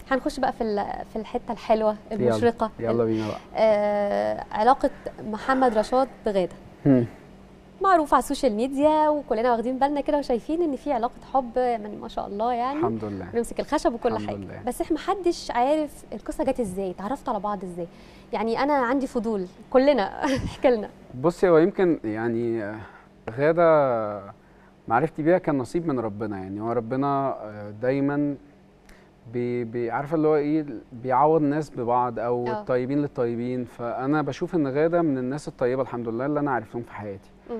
هنخش بقى في ال- في الحته الحلوه المشرقه يلا, يلا بينا بقى آه علاقه محمد رشاد بغاده هم. معروف على السوشيال ميديا وكلنا واخدين بالنا كده وشايفين ان في علاقه حب يعني ما شاء الله يعني الحمد لله بنمسك الخشب وكل الحمد حاجه لله. بس احنا محدش عارف القصه جت ازاي اتعرفتوا على بعض ازاي يعني انا عندي فضول كلنا احكي لنا بصي هو يمكن يعني آه، غادة معرفتي بيها كان نصيب من ربنا يعني هو ربنا آه، دايما بي بي عارفه اللي هو ايه بيعوض الناس ببعض او آه. الطيبين للطيبين فانا بشوف ان غادة من الناس الطيبه الحمد لله اللي انا عرفتهم في حياتي مم.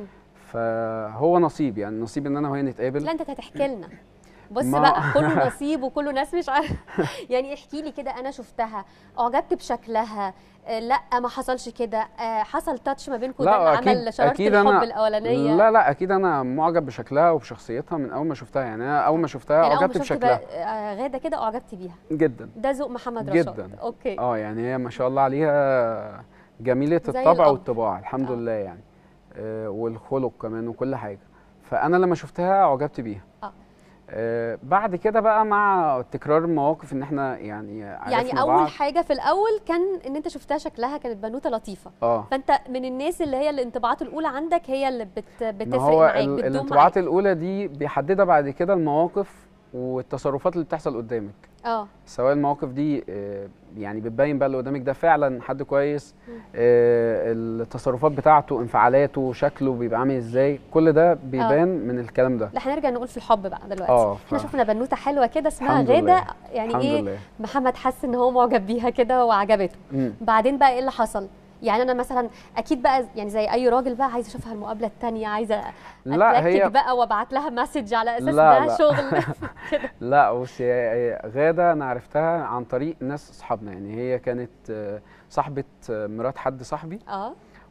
فهو نصيب يعني نصيب ان انا وهي نتقابل لا انت هتحكي لنا بص ما- بقى كله نصيب وكله ناس مش عارف يعني احكي لي كده انا شفتها اعجبت بشكلها آه، لا ما حصلش كده آه، حصل تاتش ما بينكم ده لا اللي عمل شراره اكيد الحب انا الاولانيه لا لا اكيد انا معجب بشكلها وبشخصيتها من اول ما شفتها يعني انا اول ما شفتها يعني اول ما اعجبت شفت بشكلها بقى، آه، غاده كده اعجبت بيها جدا ده ذوق محمد رشاد جدا. اوكي اه يعني هي ما شاء الله عليها جميله زي الطبع الأب. والطباع الحمد آه. لله يعني آه والخلق كمان وكل حاجه فانا لما شفتها اعجبت بيها آه. آه بعد كده بقى مع تكرار المواقف ان احنا يعني يعني عرفنا اول بعض. حاجه في الاول كان ان انت شفتها شكلها كانت بنوته لطيفه اه فانت من الناس اللي هي الانطباعات الاولى عندك هي اللي بت ما بتفرق هو معاك ال- بتدوم الانطباعات معاك الاولى دي بيحددها بعد كده المواقف والتصرفات اللي بتحصل قدامك اه سواء المواقف دي آه، يعني بتبين بقى اللي قدامك ده فعلا حد كويس مم. آه، التصرفات بتاعته انفعالاته شكله بيبقى عامل ازاي كل ده بيبان من الكلام ده لا احنا نرجع نقول في الحب بقى دلوقتي اه احنا ف- شفنا بنوته حلوه كده اسمها الحمد غاده لله. يعني الحمد ايه لله محمد حس ان هو معجب بيها كده وعجبته مم. بعدين بقى ايه اللي حصل يعني انا مثلا اكيد بقى يعني زي اي راجل بقى عايزه اشوفها المقابله الثانيه عايزه لا اتلكك هي بقى وابعت لها مسج على اساس لا، ده لا. شغل لا بصي هي- هي غاده انا عرفتها عن طريق ناس اصحابنا يعني هي كانت آه، صاحبه آه، مرات حد صاحبي اه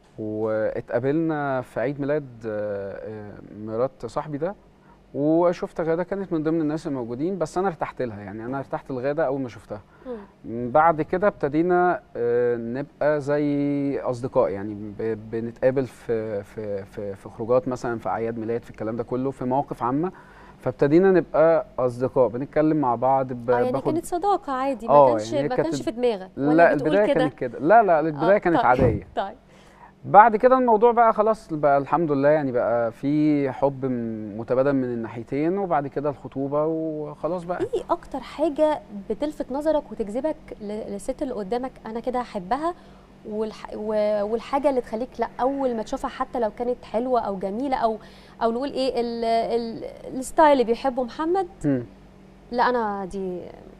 واتقابلنا في عيد ميلاد آه، آه، مرات صاحبي ده وشفت غاده كانت من ضمن الناس الموجودين بس انا ارتحت لها يعني انا ارتحت لغاده اول ما شفتها مم. بعد كده ابتدينا آه، نبقى زي اصدقاء يعني ب- بنتقابل في في في في خروجات مثلا في اعياد ميلاد في الكلام ده كله في مواقف عامه فابتدينا نبقى اصدقاء بنتكلم مع بعض ب- اه يعني باخد كانت صداقه عادي ما آه، كانش يعني هي ما كانت- كانش في دماغك ولا لا بتقول البدايه كده كانت كده لا لا البدايه آه، كانت طيب. عاديه طيب بعد كده الموضوع بقى خلاص بقى الحمد لله يعني بقى في حب م- متبادل من الناحيتين وبعد كده الخطوبه وخلاص بقى ايه اكتر حاجه بتلفت نظرك وتجذبك ل- للست اللي قدامك انا كده احبها والح... و- والحاجه اللي تخليك لا اول ما تشوفها حتى لو كانت حلوه او جميله او او نقول ايه ال... ال... الستايل اللي بيحبه محمد مم. لا انا دي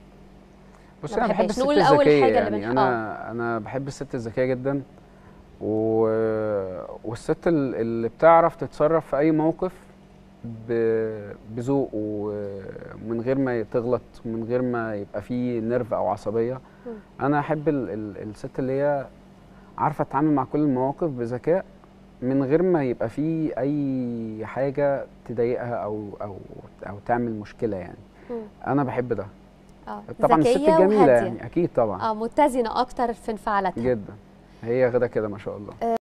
بصي ما انا بحب بحبهاش. الست نقول أول الذكيه حاجة اللي يعني بنح- انا انا بحب الست الذكيه جدا و... والست ال- اللي بتعرف تتصرف في اي موقف ب... بذوق ومن غير ما تغلط ومن غير ما يبقى فيه نرف او عصبيه مم. انا احب ال... ال... الست اللي هي عارفه تتعامل مع كل المواقف بذكاء من غير ما يبقى فيه اي حاجه تضايقها او او او تعمل مشكله يعني مم. انا بحب ده اه طبعا الست ذكية الجميله وهادية. يعني اكيد طبعا اه متزنه اكتر في انفعالاتها جدا هي غدا كده ما شاء الله